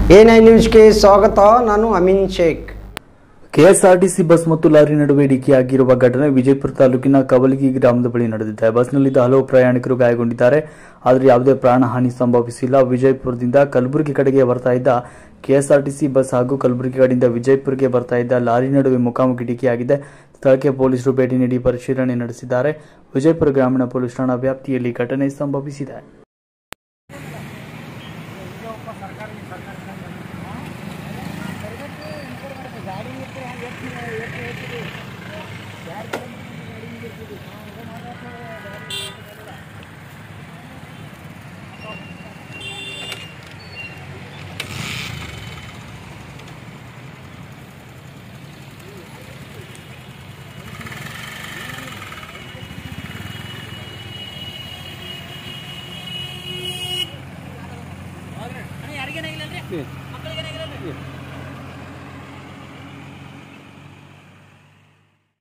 A nine ನ್ಯೂಸ್ಗೆ ಸ್ವಾಗತ ನಾನು ಅಮೀನ್ ಶೇಖ್ ಕೆಎಸ್ಆರ್ಟಿಸಿ ಬಸ್ ಮತ್ತು ಲಾರಿ ನಡುವೆ ಡಿಕ್ಕಿಯಾಗಿರುವ ಘಟನೆ ವಿಜಯಪುರ ತಾಲೂಕಿನ ಕವಲಗಿ ಗ್ರಾಮದ ಬಳಿ ನಡೆದಿದೆ ಬಸ್ನಲ್ಲಿದ್ದ ಹಲವು ಪ್ರಯಾಣಿಕರು ಗಾಯಗೊಂಡಿದ್ದಾರೆ ಆದರೆ ಯಾವುದೇ ಪ್ರಾಣಹಾನಿ ಸಂಭವಿಸಿಲ್ಲ ವಿಜಯಪುರದಿಂದ ಕಲಬುರಗಿ ಕಡೆಗೆ ಬರ್ತಾ ಇದ್ದ ಕೆಎಸ್ಆರ್ಟಿಸಿ ಬಸ್ ಹಾಗೂ ಕಲಬುರಗಿ ಕಡೆಯಿಂದ ವಿಜಯಪುರಕ್ಕೆ ಬರ್ತಾ ಇದ್ದ ಲಾರಿ ನಡುವೆ ಮುಖಾಮುಖಿ ಡಿಕ್ಕಿಯಾಗಿದೆ ಸ್ಥಳಕ್ಕೆ ಪೊಲೀಸರು ಭೇಟಿ ನೀಡಿ ಪರಿಶೀಲನೆ ನಡೆಸಿದ್ದಾರೆ ವಿಜಯಪುರ ಗ್ರಾಮೀಣ ಪೊಲೀಸ್ ಠಾಣಾ ವ್ಯಾಪ್ತಿಯಲ್ಲಿ ಘಟನೆ ಸಂಭವಿಸಿದೆ ಯಾರಿಗೇನಾಗಿಲ್ಲ